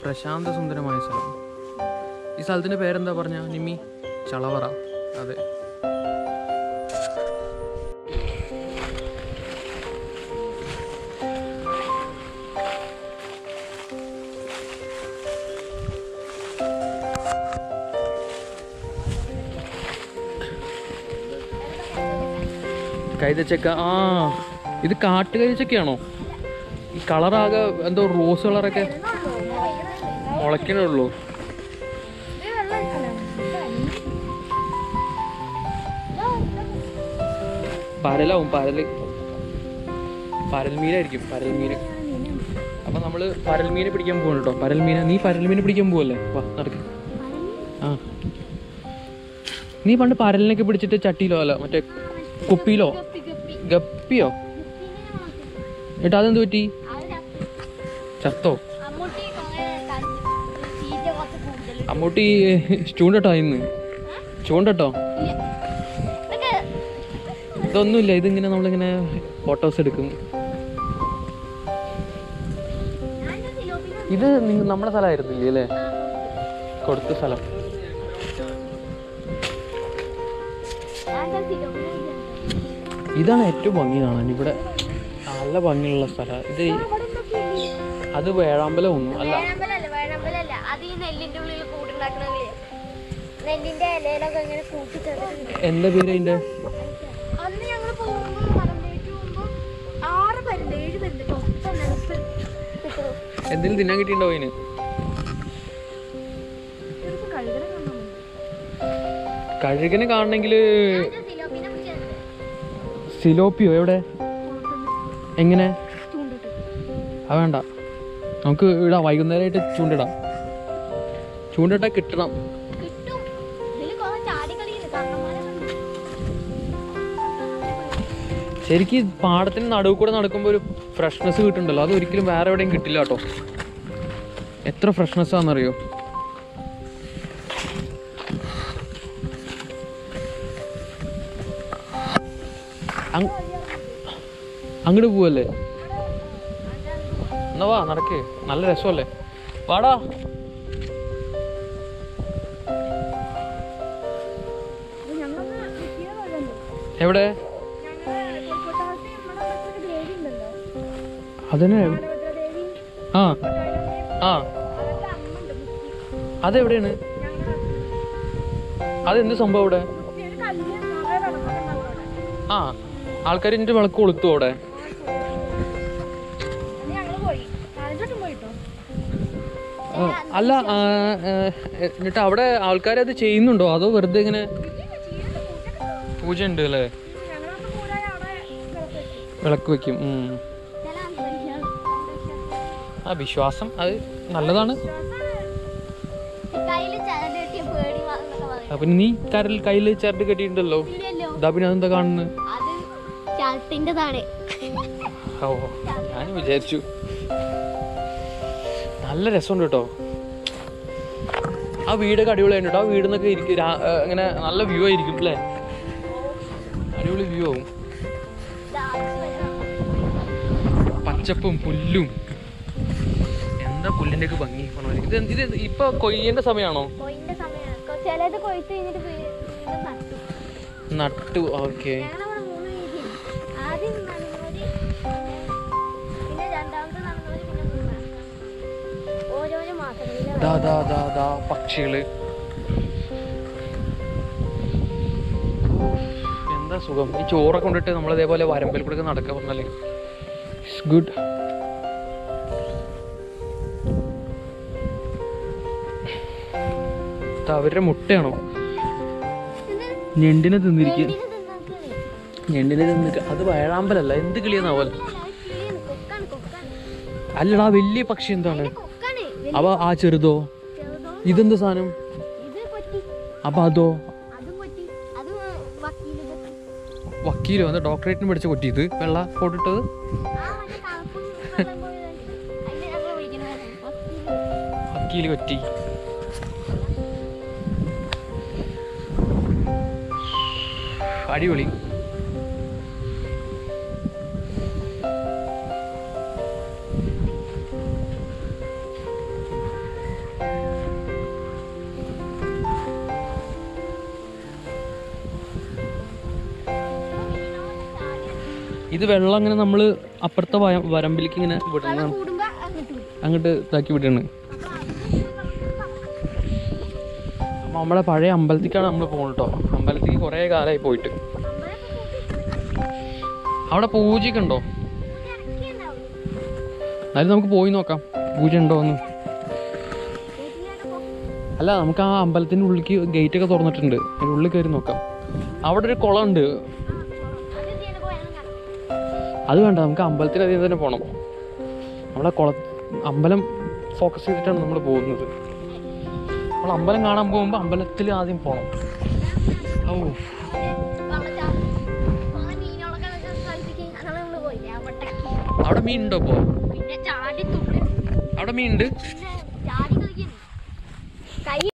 പ്രശാന്ത സുന്ദരമായ സ്ഥലം ഈ സ്ഥലത്തിന്റെ പേരെന്താ പറഞ്ഞ നിമ്മി ചളവറ അതെ കൈതച്ചക്ക ആ ഇത് കാട്ടു കൈതച്ചക്കയാണോ ഈ കളറാകെ എന്തോ റോസ് കളറൊക്കെ മുളയ്ക്കണേ ഉള്ളൂ പരലാവും പരല് പരൽമീനായിരിക്കും പരൽമീന് അപ്പൊ നമ്മള് പരൽമീനെ പിടിക്കാൻ പോകണം കേട്ടോ പരൽമീന നീ പരൽമീനെ പിടിക്കാൻ പോവല്ലേ വാ നടക്ക് ആ നീ പണ്ട് പരലിനൊക്കെ പിടിച്ചിട്ട് ചട്ടിയിലോ അല്ല മറ്റേ കുപ്പിയിലോ ഗപ്പിയോ ഏട്ടാ അതെന്ത് പറ്റി ചത്തോ അമ്മൂട്ടി ചൂണ്ടട്ടോ ഇന്ന് ചൂണ്ടട്ടോ ഇതൊന്നുമില്ല ഇതിങ്ങനെ നമ്മളിങ്ങനെ ഫോട്ടോസ് എടുക്കും ഇത് നിങ്ങ- നമ്മുടെ സ്ഥലമായിരുന്നില്ലേ അല്ലേ കൊടുത്ത സ്ഥലം ഇതാണ് ഏറ്റവും ഭംഗി കാണാൻ ഇവിടെ നല്ല ഭംഗിയുള്ള സ്ഥലം ഇത് അത് വേഴാമ്പലം ഒന്നും അല്ല വേഴമ്പലല്ല വേഴമ്പലല്ല അത് ഈ നെല്ലിന്റെ ഉള്ളിൽ കൂടുണ്ടാക്കണല്ലേ നെല്ലിന്റെ ഇലയിലൊക്കെ ഇങ്ങനെ കൂട്ടിച്ചേർത്തിട്ടുണ്ട് എന്താ പേര് അതിന്റെ അന്ന് ഞങ്ങൾ പോകുമ്പോൾ മലമ്പേക്ക് പോകുമ്പോൾ ആറ് പേരുണ്ട് ഏഴ് പേരുണ്ട് മൊത്തം നെൽപ്പ് കിട്ടും എന്തെങ്കിലും തിന്നാൻ കിട്ടിയിട്ടുണ്ടോ അതിന് ഇവർക്ക് കഴുകനെ കാണാൻ കഴുകനെ കാണണമെങ്കിൽ സിലോപ്പിനെ പിടിച്ചത് സിലോപ്പിയോ എവിടെ എങ്ങനെ ചൂണ്ടിട്ട് അത് വേണ്ട നമുക്ക് ഇടാം വൈകുന്നേരമായിട്ട് ചൂണ്ടിടാം ചൂണ്ടിട്ടാൽ കിട്ടണം കിട്ടും ഇതിൽ കുറെ ചാടിക്കളിയുണ്ട് കണ്ണന്മാരെ ശരിക്കും ഈ പാടത്തിന് നടുവ് കൂടെ നടക്കുമ്പോൾ ഒരു ഫ്രഷ്നെസ് കിട്ടുന്നുണ്ടല്ലോ അത് ഒരിക്കലും വേറെ എവിടെയും കിട്ടില്ല കേട്ടോ എത്ര ഫ്രഷ്നെസ് ആണെന്നറിയോ അങ്- അങ്ങോട്ട് പോവല്ലേ എന്നാ വാ നടക്ക് നല്ല രസമല്ലേ വാടാ ഞങ്ങൾക്ക് കിട്ടിയ വഴിയുണ്ട് എവിടെ ഞങ്ങൾ കൊൽക്കത്താത്തെ നമ്മുടെ അവിടുത്തെ ഒരു ദേവി ഉണ്ടല്ലോ അതിന് ബാലഭദ്ര ദേവി ആ കൈലാസദേവി ആ അതൊക്കെ അമ്മ ഉണ്ട് മുത്തി അതെവിടെയാണ് ഞങ്ങളുടെ അതെന്ത് സംഭവം അവിടെ മുത്തി ഒരു കല്ല് നിറയെ വെള്ളമൊക്കെ ഉണ്ടാവും അവിടെ ആ ആൾക്കാർ എൻ്റെ വിളക്ക് കൊളുത്തു അവിടെ അന്ന് ഞങ്ങൾ പോയി നാലഞ്ചോട്ടും പോയിട്ടോ ആ, അല്ല ആ, ആ, എന്നിട്ട് അവിടെ ആൾക്കാർ അത് ചെയ്യുന്നുണ്ടോ അതോ വെറുതെ ഇങ്ങനെ പൂജ ഉണ്ട് അല്ലേ ഞങ്ങളൊക്കെ കൂടായി അവിടെ വിളക്ക് വെച്ചു വിളക്ക് വെക്കും ഉം. ചില അന്ധവിശ്വാസം ആ വിശ്വാസം അത് നല്ലതാണ് കയ്യിൽ ചരട് കെട്ടിയ പേടി എന്നൊക്കെ പറയും അപ്പൊ നീ കരൽ കയ്യിൽ ചരട് കെട്ടിയിട്ടുണ്ടല്ലോ ഇല്ലല്ലോ ഇതാ പിന്നെ അതെന്താ കാണുന്നത് അത് ചരട്ടിൻ്റെതാണ് ഓ ഞാൻ വിചാരിച്ചു നല്ല രസമുണ്ട് കേട്ടോ ആ വീടൊക്കെ അടിപൊളിയായിട്ട് കേട്ടോ ആ വീട് നിന്നൊക്കെ ഇരിക്കും രാ- ഏ, ഇങ്ങനെ നല്ല വ്യൂ ആയിരിക്കും അല്ലേ അടിപൊളി വ്യൂ ആവും പച്ചപ്പും പുല്ലും എന്താ പുല്ലിന്റെ ഒക്കെ ഭംഗി പറഞ്ഞ ഇത് എന്ത്- ഇത് ഇപ്പൊ കൊയ്യേണ്ട സമയമാണോ കൊയിന്റെ സമയമാണ് കൊ- ചിലത് കൊയ്ത്ത് കഴിഞ്ഞിട്ട് വീ- വീണ്ടും നട്ടു നട്ടു ഓക്കെ ഞങ്ങളവിടെ മൂന്ന് രീതിയാണ് ആദ്യം നടുന്നവര് പിന്നെ രണ്ടാമത്തെ നടുന്നവര് പിന്നെ മൂന്നാമത്തെ ഓരോരോ മാസങ്ങളിലെ ദാ ദാ ദാ ദാ പക്ഷികള് എന്താ സുഖം ഈ ചോറൊക്കെ കൊണ്ടിട്ട് നമ്മൾ ഇതേപോലെ വരമ്പിൽ കൂടെ നടക്കാൻ പറഞ്ഞാലേ ഇറ്റ്സ് ഗുഡ് അവരുടെ മുട്ടയാണോ ഞെണ്ടിനെ തിന്നിരിക്കുക ഞെണ്ടിനെ തിന്നിട്ട് അത് വയഴാമ്പലല്ല എന്ത് കിളിയെന്നാവൽ കൊക്കാണ് കൊക്കാണ് അല്ലടാ വലിയ പക്ഷി എന്താണ് കൊക്കാണ് അവ ആ ചെറുതോ ചെറുതോ ഇതെന്ത് സാധനം ഇത് കൊറ്റി അപ്പൊ അതോ അതും കൊറ്റി അത് വക്കീല് കൊറ്റി വക്കീലോ എന്താ ഡോക്ടറേറ്റിന് പഠിച്ച കൊട്ടി ഇത് വെള്ള കോട്ടിട്ടത് ആ മറ്റേ കറുപ്പും വെള്ളം പോയത് അതിനെ ഞങ്ങൾ വിളിക്കുന്നത് വക്കീല് വക്കീല് കൊറ്റി അടിപൊളി ഇത് വെള്ളം അങ്ങനെ നമ്മൾ അപ്പുറത്തെ വയ- വരമ്പിലേക്ക് ഇങ്ങനെ വിടണം വെള്ളം കൂടുമ്പോ അങ്ങോട്ട് വരും അങ്ങോട്ട് ഇതാക്കി വിടുകയാണ് അപ്പൊ അത് അപ്പം നമ്മളെ പഴയ അമ്പലത്തിലേക്കാണ് നമ്മൾ പോകുന്നത് കേട്ടോ അമ്പലത്തിലേക്ക് കുറേ കാലമായി പോയിട്ട് അവിടെ പൂജയൊക്കെ ഉണ്ടോ ഇറക്കിയുണ്ടാവും എന്നാലും നമുക്ക് പോയി നോക്കാം പൂജ ഉണ്ടോ എന്ന് അല്ല നമുക്ക് ആ അമ്പലത്തിൻ്റെ ഉള്ളിലേക്ക് ഗേറ്റ് ഒക്കെ തുറന്നിട്ടുണ്ട് അതിൻ്റെ ഉള്ളിൽ കയറി നോക്കാം അവിടെ ഒരു കുളം ഉണ്ട് അത് വേണ്ട നമുക്ക് അമ്പലത്തിൽ അധികം തന്നെ പോകണം നമ്മളെ കുള അമ്പലം ഫോക്കസ് ചെയ്തിട്ടാണ് നമ്മൾ പോകുന്നത് നമ്മൾ അമ്പലം കാണാൻ പോകുമ്പോൾ അമ്പലത്തിൽ ആദ്യം പോകണം ഓ അവിടെ മീൻ ഉണ്ടോ ഇപ്പോൾ പിന്നെ ചാടി തുള്ളി അവിടെ മീൻ ഉണ്ട് പിന്നെ